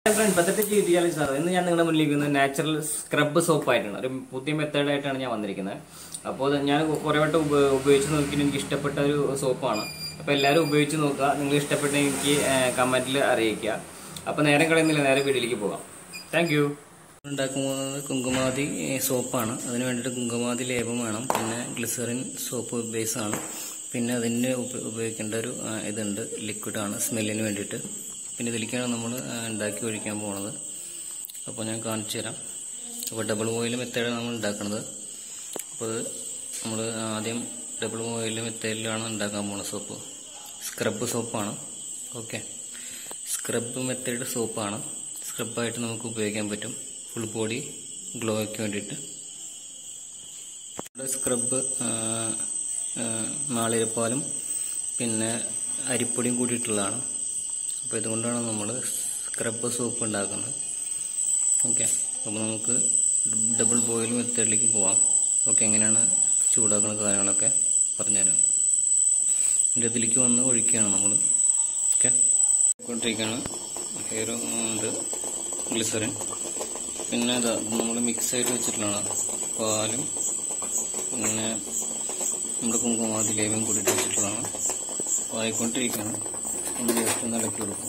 Front പത്തത്തെ ചെയ്തിയാലും sir ഇന്ന് ഞാൻ നിങ്ങളുടെ മുന്നിലിരിക്കുന്നത് നാച്ചുറൽ സ്ക്രബ് സോപ്പ് ആയിട്ടാണ് ഒരു പുതിയ മെത്തേഡായിട്ടാണ് ഞാൻ വന്നിരിക്കുന്നത് അപ്പോൾ ഇത് ഞാൻ കുറേ വട്ടം ഉപ- ഉപയോഗിച്ച് നോക്കിയിട്ട് എനിക്ക് ഇഷ്ടപ്പെട്ട ഒരു സോപ്പാണ് അപ്പോൾ എല്ലാവരും ഉപയോഗിച്ച് നോക്കുക നിങ്ങൾ ഇഷ്ടപ്പെട്ട എനിക്ക് കമൻറ്റിൽ അറിയിക്കുക അപ്പോൾ നേരം കളയുന്നില്ല നേരെ വീട്ടിലേക്ക് പോകാം താങ്ക് യു ഉണ്ടാക്കുന്നത് കുങ്കുമാതി സോപ്പാണ് അതിന് വേണ്ടിയിട്ട് കുങ്കുമാതി ലേപം വേണം പിന്നെ ഗ്ലിസറിൻ സോപ്പ് ബേസാണ് പിന്നെ അതിന് ഉപ- ഉപയോഗിക്കേണ്ട ഒരു ആ, ഇതുണ്ട് ലിക്വിഡാണ് സ്മെല്ലിന് വേണ്ടിയിട്ട് പിന്നെ ഇതിലേക്കാണ് നമ്മൾ ഉണ്ടാക്കി ഒഴിക്കാൻ പോകുന്നത് അപ്പോൾ ഞാൻ കാണിച്ചു തരാം അപ്പോൾ ഡബിൾ ഓയിൽ മെത്തേഡാണ് നമ്മൾ ഉണ്ടാക്കുന്നത് അപ്പോൾ അത് നമ്മൾ ആദ്യം ഡബിൾ ഓയിൽ മെത്തേഡിലാണ് ഉണ്ടാക്കാൻ പോകുന്നത് സോപ്പ് സ്ക്രബ് സോപ്പാണ് ഓക്കെ സ്ക്രബ് മെത്തേഡ് സോപ്പാണ് സ്ക്രബായിട്ട് നമുക്ക് ഉപയോഗിക്കാൻ പറ്റും ഫുൾ ബോഡി ഗ്ലോയ്ക്ക് വേണ്ടിയിട്ട് ഇവിടെ സ്ക്രബ് നാളിരപ്പാലും പിന്നെ അരിപ്പൊടിയും കൂടിയിട്ടുള്ളതാണ് അപ്പോൾ ഇതുകൊണ്ടാണ് നമ്മൾ സ്ക്രബ് സോപ്പ് ഉണ്ടാക്കുന്നത് ഓക്കെ അപ്പോൾ നമുക്ക് ഡബിൾ ബോയിൽ മെത്തേഡിലേക്ക് പോവാം ഓക്കെ എങ്ങനെയാണ് ചൂടാക്കുന്ന കാര്യങ്ങളൊക്കെ പറഞ്ഞുതരാം ഇതിൻ്റെ ഇതിലേക്ക് വന്ന് ഒഴിക്കുകയാണ് നമ്മൾ ഓക്കെ കൊണ്ടിരിക്കുകയാണ് ഹെയർ ഇത് ഗ്ലിസറിൻ പിന്നെ ഇതാ നമ്മൾ മിക്സ് ആയിട്ട് വെച്ചിട്ടുള്ളതാണ് പാലും പിന്നെ നമ്മുടെ കുങ്കുമാതി ലേവം കൂടിയിട്ട് വെച്ചിട്ടുള്ളതാണ് അപ്പോൾ ആയിക്കൊണ്ടിരിക്കുകയാണ് നമ്മൾ ജസ്റ്റ് ഒന്ന് ഇളക്കി കൊടുക്കും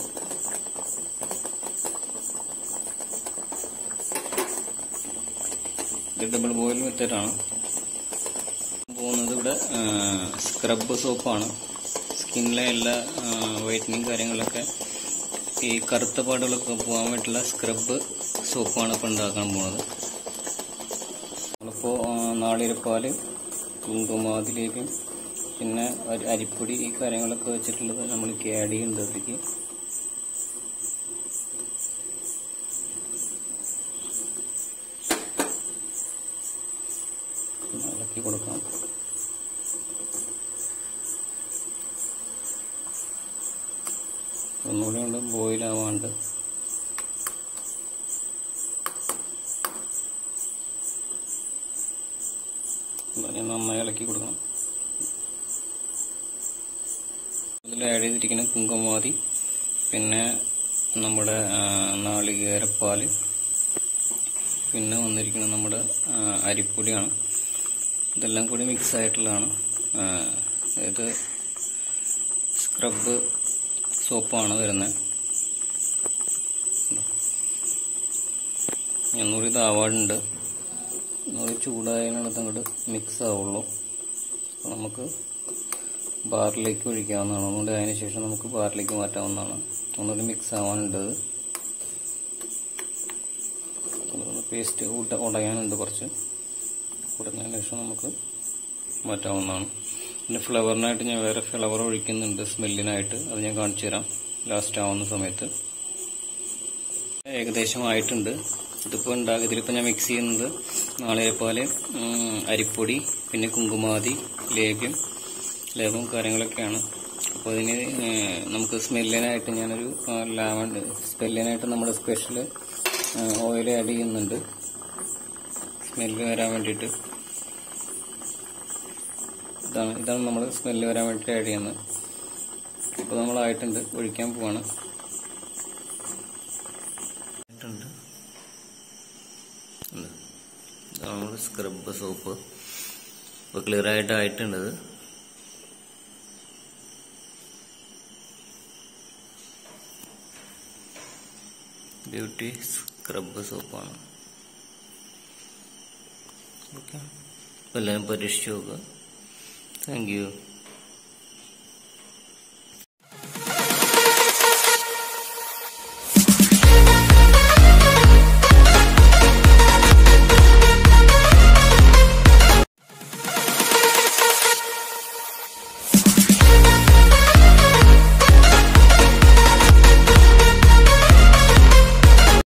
ഇത് ഡബിൾ ബോയിൽ മെത്തേഡാണ് പോകുന്നത് ഇവിടെ സ്ക്രബ് സോപ്പാണ് സ്കിന്നിലെ എല്ലാ വൈറ്റനിങ് കാര്യങ്ങളൊക്കെ ഈ കറുത്ത പാടുകളൊക്കെ പോകാൻ വേണ്ടിയിട്ടുള്ള സ്ക്രബ് സോപ്പാണ് ഇപ്പോൾ ഉണ്ടാക്കാൻ പോകുന്നത് നമ്മളിപ്പോൾ നാളിരപ്പാല് കുങ്കുമാതിലേക്ക് പിന്നെ അരി- അരിപ്പൊടി ഈ കാര്യങ്ങളൊക്കെ വെച്ചിട്ടുള്ളത് നമ്മൾ ആഡ് ചെയ്യുന്നുണ്ട് അതിലേക്ക് പിന്നെ ഇളക്കി കൊടുക്കാം ഒന്നുകൂടി കൊണ്ട് ബോയിൽ ആവാണ്ട് അതിനെ നന്നായി ഇളക്കി കൊടുക്കണം അതിൽ ആഡ് ചെയ്തിരിക്കുന്ന കുങ്കുമാതി പിന്നെ നമ്മുടെ ആ, നാളികേരപ്പാല് പിന്നെ വന്നിരിക്കുന്നത് നമ്മുടെ ആ, അരിപ്പൊടിയാണ് ഇതെല്ലാം കൂടി മിക്സ് ആയിട്ടുള്ളതാണ് ആ, ഇത് സ്ക്രബ് സോപ്പാണ് വരുന്നത് ഒന്നുകൂടി ഇതാവാടുണ്ട് ഒന്നുകൂടി ചൂടായതിനകത്ത് അങ്ങോട്ട് മിക്സ് ആവുള്ളൂ അപ്പോൾ നമുക്ക് ബാറിലേക്ക് ഒഴിക്കാവുന്നതാണ് ഒന്നുകൂടി അതിന് ശേഷം നമുക്ക് ബാറിലേക്ക് മാറ്റാവുന്നതാണ് ഒന്നുകൂടി മിക്സ് ആവാനുണ്ട് ഇത്. അതൊന്ന് പേസ്റ്റ് ഉട ഉടയാനുണ്ട് കുറച്ച് ഉടഞ്ഞതിന് ശേഷം നമുക്ക് മാറ്റാവുന്നതാണ് പിന്നെ ഫ്ലവറിനായിട്ട് ഞാൻ വേറെ ഫ്ലവർ ഒഴിക്കുന്നുണ്ട് സ്മെല്ലിനായിട്ട് അത് ഞാൻ കാണിച്ചു തരാം ലാസ്റ്റ് ആവുന്ന സമയത്ത് ഏകദേശം ആയിട്ടുണ്ട് ഇതിപ്പോൾ ഉണ്ടാകും ഇതിലിപ്പോൾ ഞാൻ മിക്സ് ചെയ്യുന്നത് നാളികേരപ്പാല് ഉം, അരിപ്പൊടി പിന്നെ കുങ്കുമാതി ലേപ്യം ലേപം കാര്യങ്ങളൊക്കെയാണ് അപ്പോൾ ഇതിന് ഏഹ്, നമുക്ക് സ്മെല്ലിനായിട്ട് ഞാനൊരു ലാവൺ സ്മെല്ലിനായിട്ട് നമ്മുടെ സ്പെഷ്യൽ ഓയിൽ ആഡ് ചെയ്യുന്നുണ്ട് സ്മെല്ല് വരാൻ വേണ്ടിയിട്ട് ഇതാണ് ഇതാണ് നമ്മൾ സ്മെല്ല് വരാൻ വേണ്ടിയിട്ട് ആഡ് ചെയ്യുന്നത് ഇപ്പോൾ നമ്മളായിട്ടുണ്ട് ഒഴിക്കാൻ പോവാണ് ആയിട്ടുണ്ട് ഉണ്ട്. ഇതാണ് നമ്മുടെ സ്ക്രബ് സോപ്പ് ഇപ്പോൾ ക്ലിയർ ആയിട്ട് ആയിട്ടുണ്ട് ഇത്. ബ്യൂട്ടി സ്ക്രബ് സോപ്പാണ് ഓക്കെ എല്ലാവരും പരീക്ഷിച്ച് നോക്കുക താങ്ക് യു